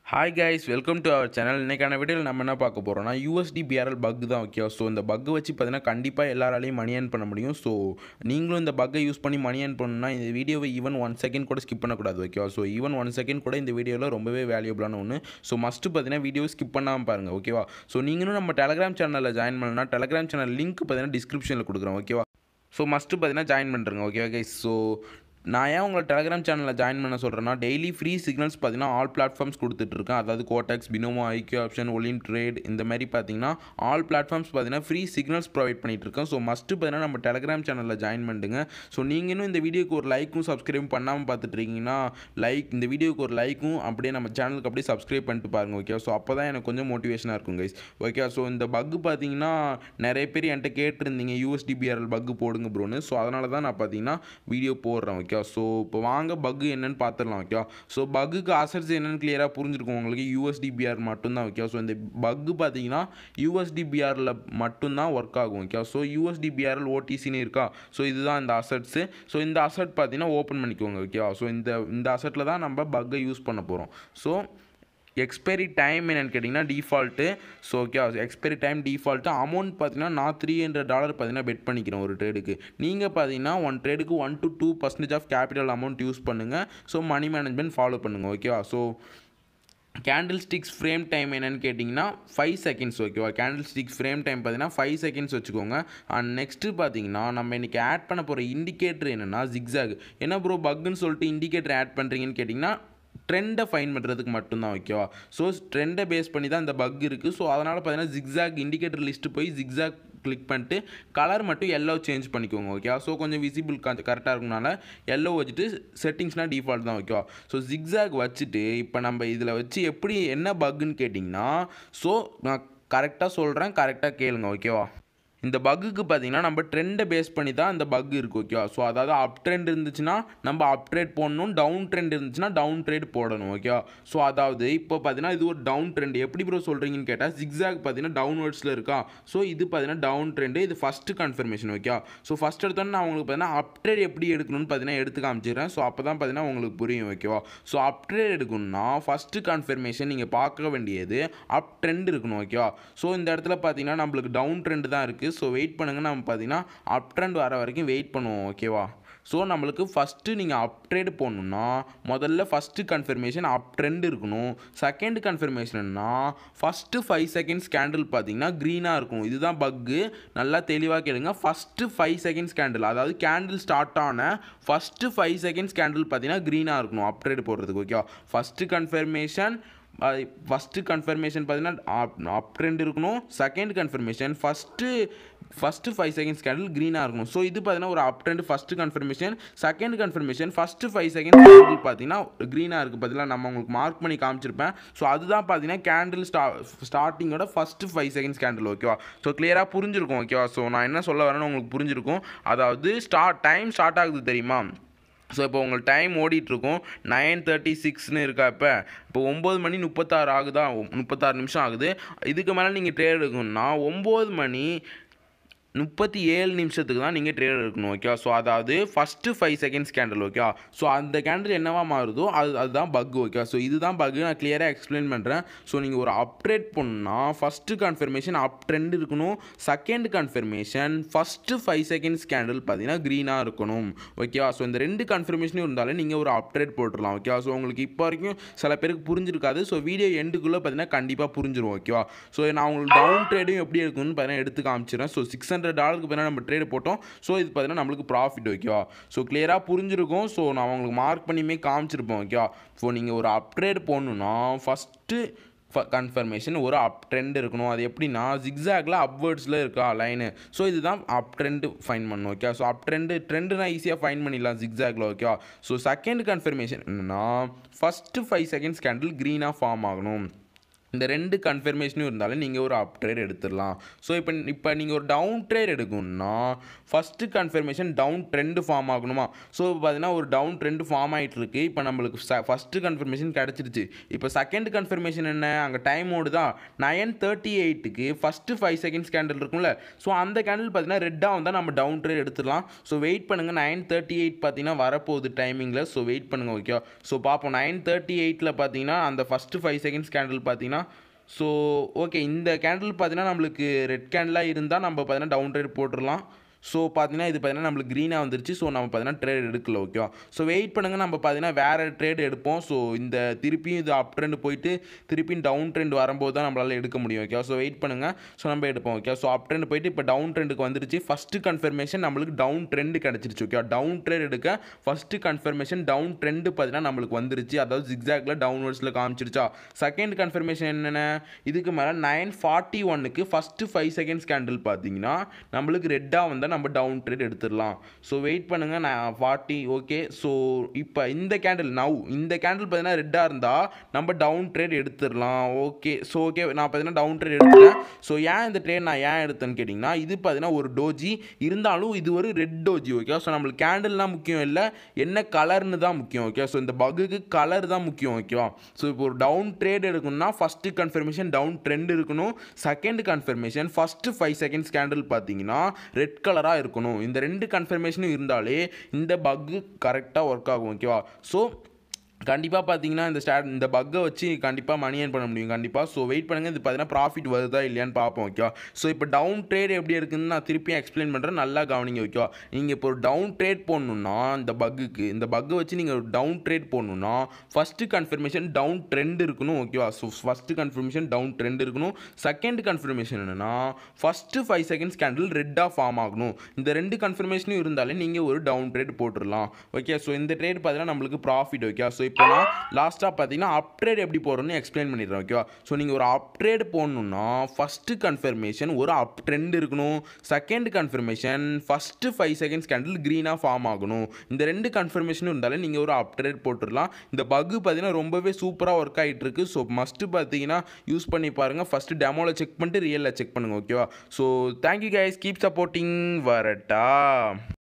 hi guys welcome to our channel இன்றைக்கான வீடியோவில் நம்ம என்ன பார்க்க போகிறோம்னா யூஎஸ்டி பிஆர்எல் பக் தான் ஓகே ஸோ இந்த பக் வச்சு பார்த்தீங்கன்னா கண்டிப்பாக எல்லாராலையும் மணி ஏர்ன் பண்ண முடியும் ஸோ நீங்களும் இந்த பக்கை யூஸ் பண்ணி மணி ஏர்ன் பண்ணணும்னா இந்த வீடியோவை ஈவன் ஒன் செகண்ட் கூட ஸ்கிப் பண்ணக்கூடாது ஓகேவா ஸோ ஈவன் ஒன் செகண்ட் கூட இந்த வீடியோவில் ரொம்பவே வேல்யூபிளான ஒன்று ஸோ மஸ்ட்டு பார்த்தீங்கன்னா வீடியோ ஸ்கிப் பண்ணாமல் பாருங்கள் ஓகேவா ஸோ நீங்களும் நம்ம டெலகிராம் சேனலில் ஜாயின் பண்ணணும்னா டெலகிராம் சேனல் லிங்க் பார்த்தீங்கன்னா டிஸ்கிரிப்ஷனில் கொடுக்குறோம் ஓகேவா ஸோ மஸ்ட்டு பார்த்தீங்கன்னா ஜாயின் பண்ணுறேங்க ஓகேவா கைஸ் ஸோ நான் ஏன் உங்களை டெலகிராம் சேனலில் ஜாயின் பண்ண சொல்கிறேன்னா டெய்லி ஃப்ரீ சிக்னல்ஸ் பார்த்தீங்கன்னா ஆல் பிளாட்ஃபார்ம்ஸ் கொடுத்துட்ருக்கேன் அதாவது Quotex Binomo IQ Option Olymp Trade இந்த மாதிரி பார்த்தீங்கன்னா ஆல் பிளாட்ஃபார்ம்ஸ் பார்த்தீங்கன்னா ஃப்ரீ சிக்னல்ஸ் ப்ரொவைட் பண்ணிகிட்ருக்கேன் ஸோ மஸ்ட்டு பார்த்தீங்கன்னா நம்ம டெலகிராம் சேனலில் ஜாயின் பண்ணிட்டுங்க ஸோ நீங்களும் இந்த வீடியோக்கு ஒரு லைக்கும் சப்ஸ்கிரைப் பண்ணாமல் பார்த்துட்டு இருக்கீங்கன்னா லைக் இந்த வீடியோக்கு ஒரு லைக்கும் அப்படியே நம்ம சேனலுக்கு அப்படியே சப்ஸ்கிரைப் பண்ணிட்டு பாருங்கள் ஓகே ஸோ அப்போ தான் எனக்கு கொஞ்சம் மோட்டிவேஷனாக இருக்கும் கைஸ் ஓகே ஸோ இந்த பக்கு பார்த்தீங்கன்னா நிறைய பேர் என்கிட்ட கேட்டிருந்தீங்க யூஎஸ்டிபிஆர்எல் பக்கு போடுங்க ப்ரோன்னு ஸோ அதனால தான் நான் பார்த்தீங்கன்னா வீடியோ போடுறேன் ஓகே ஸோ இப்போ வாங்க பக்கு என்னன்னு பார்த்துடலாம் ஓகே ஸோ பக்குக்கு அசட்ஸ் என்னன்னு கிளியராக புரிஞ்சிருக்கும் உங்களுக்கு யூஎஸ்டிபிஆர் மட்டும்தான் ஓகே ஸோ இந்த பக்கு பார்த்தீங்கன்னா யூஎஸ்டிபிஆரில் மட்டும்தான் ஒர்க் ஆகும் ஓகே ஸோ யூஎஸ்டிபிஆர்எல் ஓடிசின்னு இருக்கா ஸோ இதுதான் இந்த அசட்ஸு ஸோ இந்த அசட் பார்த்தீங்கன்னா ஓப்பன் பண்ணிக்கோங்க ஓகே ஸோ இந்த இந்த அசட்டில் தான் நம்ம பக்கை யூஸ் பண்ண போகிறோம் ஸோ எக்ஸ்பைரி டைம் என்னென்னு கேட்டிங்கன்னா default so okay expiry time default amount பார்த்தீங்கன்னா நான் த்ரீ ஹண்ட்ரட் டாலர் பார்த்தீங்கன்னா பெட் பண்ணிக்கிறேன் ஒரு ட்ரேடுக்கு நீங்கள் பார்த்தீங்கன்னா ஒன் ட்ரேடுக்கு one to two percentage of capital amount use பண்ணுங்கள் ஸோ மணி மேனேஜ்மெண்ட் ஃபாலோ பண்ணுங்கள் ஓகேவா so candle sticks frame time என்னென்னு கேட்டிங்கன்னா ஃபைவ் செகண்ட்ஸ் ஓகேவா கேண்டில் ஸ்டிக்ஸ் ஃப்ரேம் டைம் பார்த்தீங்கன்னா ஃபைவ் செகண்ட்ஸ் வச்சுக்கோங்க அண்ட் நெக்ஸ்ட்டு பார்த்தீங்கன்னா நம்ம இன்றைக்கி ஆட் பண்ண போகிற இண்டிகேட்டர் என்னென்னா ஜிக்ஸாக் என்ன ப்ரோ பக்குன்னு சொல்லிட்டு இண்டிகேட்டர் ஆட் பண்ணுறீங்கன்னு கேட்டிங்கன்னா ட்ரெண்டை ஃபைன் பண்ணுறதுக்கு மட்டும்தான் ஓகேவா ஸோ ட்ரெண்டை பேஸ் பண்ணி தான் இந்த பக் இருக்குது ஸோ அதனால் பார்த்தீங்கன்னா ஜிக்ஸாக் இண்டிகேட்டர் லிஸ்ட்டு போய் ஜிக்ஸாக் கிளிக் பண்ணிட்டு கலர் மட்டும் எல்லோ சேஞ்ச் பண்ணிக்கோங்க ஓகேவா ஸோ கொஞ்சம் விசிபிள் கரெக்டாக இருக்கனால எல்லோ வச்சுட்டு செட்டிங்ஸ்னால் டிஃபால்ட் தான் ஓகேவா ஸோ ஜிக்ஸாக் வச்சுட்டு இப்போ நம்ம இதில் வச்சு எப்படி என்ன பக்குன்னு கேட்டிங்கன்னா ஸோ நான் கரெக்டாக சொல்கிறேன் கரெக்டாக கேளுங்க ஓகேவா இந்த பக்குக்கு பார்த்தீங்கன்னா நம்ம ட்ரெண்டை பேஸ் பண்ணி தான் இந்த பக் இருக்குது ஓகேவா ஸோ அதாவது அப் ட்ரெண்ட் இருந்துச்சுன்னா நம்ம அப் ட்ரேட் போடணும் டவுன் ட்ரெண்ட் இருந்துச்சுன்னா டவுன் ட்ரேட் போடணும் ஓகேவா ஸோ அதாவது இப்போ பார்த்தீங்கன்னா இது ஒரு டவுன் ட்ரெண்ட் எப்படி ப்ரோ சொல்கிறீங்கன்னு கேட்டால் ஜிக்ஸாக் பார்த்தீங்கன்னா டவுன்வர்ட்ஸில் இருக்கா ஸோ இது பார்த்தீங்கன்னா டவுன் ட்ரெண்டு இது ஃபஸ்ட்டு கன்ஃபர்மேஷன் ஓகேவா ஸோ ஃபஸ்ட் எடுத்தோன்னே நான் உங்களுக்கு பார்த்தீங்கன்னா அப் ட்ரேட் எப்படி எடுக்கணும்னு பார்த்தீங்கன்னா எடுத்து காமிச்சிடுறேன் ஸோ அப்போ தான் பார்த்தீங்கன்னா உங்களுக்கு புரியும் ஓகேவா ஸோ அப் ட்ரேட் எடுக்கணும்னா ஃபஸ்ட்டு கன்ஃபர்மேஷன் நீங்கள் பார்க்க வேண்டியது அப் ட்ரெண்ட் இருக்கணும் ஓகேவா ஸோ இந்த இடத்துல பார்த்தீங்கன்னா நம்மளுக்கு டவுன் ட்ரெண்ட் தான் இருக்குது ஸோ வெயிட் பண்ணுங்கள் நம்ம பார்த்தீங்கன்னா அப் ட்ரெண்ட் வர வரைக்கும் வெயிட் பண்ணுவோம் ஓகேவா ஸோ நம்மளுக்கு ஃபஸ்ட்டு நீங்கள் அப் ட்ரேடு போடணுன்னா முதல்ல ஃபஸ்ட்டு கன்ஃபர்மேஷன் அப் ட்ரெண்ட் இருக்கணும் செகண்ட் கன்ஃபர்மேஷன்னா ஃபஸ்ட்டு ஃபைவ் செகண்ட்ஸ் கேண்டில் பார்த்தீங்கன்னா க்ரீனாக இருக்கும் இதுதான் பக்கு நல்லா தெளிவாக கேளுங்க ஃபஸ்ட்டு ஃபைவ் செகண்ட்ஸ் கேண்டில் அதாவது கேண்டில் ஸ்டார்ட் ஆன ஃபஸ்ட்டு ஃபைவ் செகண்ட்ஸ் கேண்டில் பார்த்தீங்கன்னா க்ரீனாக இருக்கணும் அப் ட்ரேடு போடுறதுக்கு ஓகேவா ஃபஸ்ட்டு கன்ஃபர்மேஷன் ஃபஸ்ட்டு கன்ஃபர்மேஷன் பார்த்தீங்கன்னா அப் ட்ரெண்ட் இருக்கணும் second confirmation first first five seconds candle க்ரீனாக இருக்கணும் ஸோ இது பார்த்தீங்கன்னா ஒரு up trend first confirmation second confirmation first five seconds candle பார்த்தீங்கன்னா க்ரீனாக இருக்குது பார்த்தீங்கன்னா நம்ம உங்களுக்கு மார்க் பண்ணி காமிச்சிருப்பேன் ஸோ அதுதான் பார்த்தீங்கன்னா கேண்டில் ஸ்டா ஸ்டார்டிங்கோட ஃபஸ்ட்டு ஃபைவ் செகண்ட்ஸ் கேண்டில் ஓகேவா ஸோ கிளியராக புரிஞ்சிருக்கும் ஓகேவா ஸோ நான் என்ன சொல்ல வரேன்னு உங்களுக்கு புரிஞ்சிருக்கும் அதாவது ஸ்டார்ட் டைம் ஸ்டார்ட் ஆகுது தெரியுமா ஸோ இப்போ உங்களுக்கு டைம் ஓடிட்டுருக்கும் நைன் தேர்ட்டி சிக்ஸ்னு இருக்கா இப்போ இப்போ ஒம்பது மணி முப்பத்தாறு ஆகுதா முப்பத்தாறு நிமிஷம் ஆகுது இதுக்கு மேலே நீங்கள் ட்ரேட் எடுக்கணும்னா ஒம்பது மணி முப்பத்தி ஏழு நிமிஷத்துக்கு தான் நீங்கள் ட்ரேட் எடுக்கணும் ஓகே ஸோ அதாவது first five seconds candle okay so அந்த கேண்டில் என்னவா மாறுதோ அது அதுதான் பக் ஓகே ஸோ இதுதான் பக் நான் கிளியராக எக்ஸ்பிளைன் பண்ணுறேன் ஸோ நீங்கள் ஒரு அப்ட்ரேட் பண்ணால் ஃபஸ்ட்டு கன்ஃபர்மேஷன் அப் ட்ரெண்ட் இருக்கணும் second confirmation first five seconds candle பார்த்தீங்கன்னா க்ரீனாக இருக்கணும் ஓகேவா ஸோ இந்த ரெண்டு கன்ஃபர்மேஷனும் இருந்தாலே நீங்கள் ஒரு அப்ட்ரேட் போட்டுடலாம் ஓகேவா ஸோ உங்களுக்கு இப்போ வரைக்கும் சில பேருக்கு புரிஞ்சிருக்காது ஸோ வீடியோ எண்டுக்குள்ளே பார்த்தீங்கன்னா கண்டிப்பாக புரிஞ்சிடும் ஓகேவா ஸோ நான் உங்களுக்கு டவுன் ட்ரேடும் எப்படி இருக்குன்னு பார்த்தீங்கன்னா எடுத்து காமிச்சிடுறேன் ஸோ சிக்ஸ் ஹண்ட்ரட் டாலருக்கு பின்னாடி நம்ம ட்ரேட் போட்டோம் ஸோ இது பார்த்தீங்கன்னா நம்மளுக்கு ப்ராஃபிட் ஓகேவா ஸோ கிளியராக புரிஞ்சிருக்கும் ஸோ நான் உங்களுக்கு மார்க் பண்ணியுமே காமிச்சிருப்போம் ஓகேவா ஸோ நீங்கள் ஒரு அப் ட்ரேட் போடணுன்னா ஃபஸ்ட்டு கன்ஃபர்மேஷன் ஒரு அப் ட்ரெண்ட் இருக்கணும் அது எப்படின்னா ஜிக்ஸாகில் அப்வேர்ட்ஸில் இருக்கா லைனு ஸோ இதுதான் அப் ட்ரெண்டு ஃபைன் பண்ணணும் ஓகே ஸோ அப் ட்ரெண்டு ட்ரெண்டுனா ஈஸியாக ஃபைன் பண்ணிடலாம் ஜிக்ஸாகில் ஓகேவா ஸோ செகண்ட் கன்ஃபர்மேஷன் என்னென்னா ஃபஸ்ட்டு ஃபைவ் செகண்ட்ஸ் கேண்டில் க்ரீனாக ஃபார்ம் ஆகணும் இந்த ரெண்டு கன்ஃபர்மேஷனும் இருந்தாலும் நீங்கள் ஒரு அப் ட்ரேட் எடுத்துடலாம் ஸோ இப்போ இப்போ நீங்கள் ஒரு டவுன் ட்ரேட் எடுக்கணும்னா first confirmation down trend form ஆகணுமா ஸோ பார்த்தீங்கன்னா ஒரு டவுன் ட்ரெண்டு ஃபார்ம் ஆகிட்டு இருக்கு இப்போ நம்மளுக்கு ஃபஸ்ட்டு கன்ஃபர்மேஷன் கிடச்சிருச்சு இப்போ செகண்ட் கன்ஃபர்மேஷன் என்ன அங்கே டைம் ஓடு தான் நயன் தேர்ட்டி எயிட்டுக்கு ஃபஸ்ட்டு ஃபைவ் செகண்ட்ஸ் கேண்டில் இருக்கும்ல ஸோ அந்த கேண்டில் பார்த்தீங்கன்னா ரெட்டாக வந்தால் நம்ம டவுன் ட்ரேட் எடுத்துடலாம் ஸோ வெயிட் பண்ணுங்கள் நைன் தேர்ட்டி எயிட் பார்த்தீங்கன்னா வரப்போகுது டைமிங்கில் ஸோ வெயிட் பண்ணுங்கள் ஓகே ஸோ பார்ப்போம் நைன் தேர்ட்டி எயிட்டில் பார்த்தீங்கன்னா அந்த ஃபஸ்ட்டு ஃபைவ் செகண்ட்ஸ் கேண்டில் பார்த்தீங்கன்னா ஸோ ஓகே இந்த கேண்டில் பார்த்தீங்கன்னா நம்மளுக்கு ரெட் கேண்டிலாக இருந்தால் நம்ம பார்த்தீங்கன்னா டவுன் ட்ரேட் போட்டுடலாம் ஸோ பார்த்தீங்கன்னா இது பார்த்தீங்கன்னா நம்மளுக்கு க்ரீனாக வந்துருச்சு ஸோ நம்ம பார்த்தீங்கன்னா ட்ரேட் எடுக்கல ஓகேவா ஸோ வெயிட் பண்ணுங்கள் நம்ம பார்த்தீங்கன்னா வேறு ட்ரேட் எடுப்போம் ஸோ இந்த திருப்பியும் இது அப் ட்ரெண்ட் போயிட்டு திருப்பியும் டவுன் ட்ரெண்ட் வரும்போது தான் நம்மளால் எடுக்க முடியும் ஓகே ஸோ வெயிட் பண்ணுங்கள் ஸோ நம்ம எடுப்போம் ஓகே ஸோ அப் ட்ரெண்ட் போயிட்டு இப்போ டவுன் ட்ரெண்டுக்கு வந்துருச்சு ஃபஸ்ட்டு கன்ஃபர்மேஷன் நம்மளுக்கு டவுன் ட்ரெண்ட் கிடச்சிருச்சு ஓகே டவுன் ட்ரெண்ட் எடுக்க ஃபஸ்ட்டு கன்ஃபர்மேஷன் டவுன் ட்ரெண்டு பார்த்தீங்கன்னா நம்மளுக்கு வந்துருச்சு அதாவது ஜிக்ஸாக்ல டவுன்வர்ட்ஸில் காமிச்சிருச்சா செகண்ட் கன்ஃபர்மேஷன் என்னென்ன இதுக்கு மேலே நைன் ஃபார்ட்டி ஒன்னுக்கு ஃபஸ்ட்டு ஃபைவ் செகண்ட்ஸ் கேண்டில் பார்த்தீங்கன்னா நம்மளுக்கு ரெட்டாக வந்தால் நம்ம டவுன் ட்ரேட் எடுத்துடலாம் ஸோ வெயிட் பண்ணுங்கள் நான் ஃபார்ட்டி ஓகே ஸோ இப்போ இந்த கேண்டில் நவ் இந்த கேண்டில் பார்த்தீங்கன்னா ரெட்டாக இருந்தால் நம்ம டவுன் ட்ரேட் எடுத்துடலாம் ஓகே ஸோ ஓகே நான் பார்த்தீங்கன்னா டவுன் ட்ரேட் எடுத்துட்டேன் ஸோ ஏன் இந்த ட்ரேட் நான் ஏன் எடுத்தேன்னு கேட்டிங்கன்னா இது பார்த்தீங்கன்னா ஒரு டோஜி இருந்தாலும் இது ஒரு ரெட் டோஜி ஓகே ஸோ நம்மளுக்கு கேண்டில்லாம் முக்கியம் இல்லை என்ன கலர்னு தான் முக்கியம் ஓகே ஸோ இந்த பகுக்கு கலர் தான் முக்கியம் ஓகேவா ஸோ இப்போ ஒரு டவுன் ட்ரேட் எடுக்கணும்னா ஃபஸ்ட்டு கன்ஃபர்மேஷன் டவுன் ட்ரெண்ட் இருக்கணும் second confirmation first five seconds candle பார்த்தீங்கன்னா ரெட் கலராக இருக்கணும் இந்த ரெண்டு கன்ஃபர்மேஷனும் இருந்தாலே இந்த பக்கு கரெக்டாக ஒர்க் ஆகும் ஓகேவா ஸோ கண்டிப்பாக பார்த்தீங்கன்னா இந்த ஸ்டாட் இந்த பக்கை வச்சு கண்டிப்பாக மணி ஏர்ன் பண்ண முடியும் கண்டிப்பாக ஸோ வெயிட் பண்ணுங்கள் இது பார்த்தீங்கன்னா ப்ராஃபிட் வருதா இல்லையான்னு பார்ப்போம் ஓகேவா ஸோ இப்போ டவுன் ட்ரேட் எப்படி இருக்குதுன்னு நான் திருப்பியும் எக்ஸ்பிளைன் பண்ணுறேன் நல்லா கவனிங்க ஓகேவா நீங்கள் இப்போ ஒரு டவுன் ட்ரேட் போடணுன்னா இந்த பக்குக்கு இந்த பக்கை வச்சு நீங்கள் ஒரு டவுன் ட்ரேட் போடணுன்னா ஃபஸ்ட்டு கன்ஃபர்மேஷன் டவுன் ட்ரெண்ட் இருக்கணும் ஓகேவா so first confirmation down trend இருக்கணும் செகண்ட் கன்ஃபர்மேஷன் என்னென்னா ஃபஸ்ட்டு ஃபைவ் செகண்ட்ஸ் கேண்டில் ரெட்டாக ஃபார்ம் ஆகணும் இந்த ரெண்டு கன்ஃபர்மேஷனும் இருந்தாலே நீங்கள் ஒரு டவுன் ட்ரேட் போட்டுடலாம் ஓகே ஸோ இந்த ட்ரேட் பார்த்தீங்கன்னா நம்மளுக்கு ப்ராஃபிட் ஓகே ஸோ இப்போ நான் லாஸ்ட்டாக பார்த்தீங்கன்னா அப் ட்ரேட் எப்படி போடுறோன்னு எக்ஸ்பிளைன் பண்ணிடுறேன் ஓகேவா ஸோ நீங்கள் ஒரு அப் ட்ரேட் போடணுன்னா ஃபஸ்ட்டு கன்ஃபர்மேஷன் ஒரு அப் ட்ரெண்ட் இருக்கணும் second confirmation first five seconds candle க்ரீனாக ஃபார்ம் ஆகணும் இந்த ரெண்டு கன்ஃபர்மேஷனும் இருந்தாலே நீங்கள் ஒரு அப் ட்ரேட் போட்டுடலாம் இந்த பக்கு பார்த்தீங்கன்னா ரொம்பவே சூப்பராக ஒர்க் ஆகிட்டு இருக்கு ஸோ மஸ்ட்டு பார்த்தீங்கன்னா யூஸ் பண்ணி பாருங்கள் ஃபஸ்ட்டு டெமோவில் செக் பண்ணிட்டு ரியலில் செக் பண்ணுங்கள் ஓகேவா so thank you guys keep supporting வரட்டா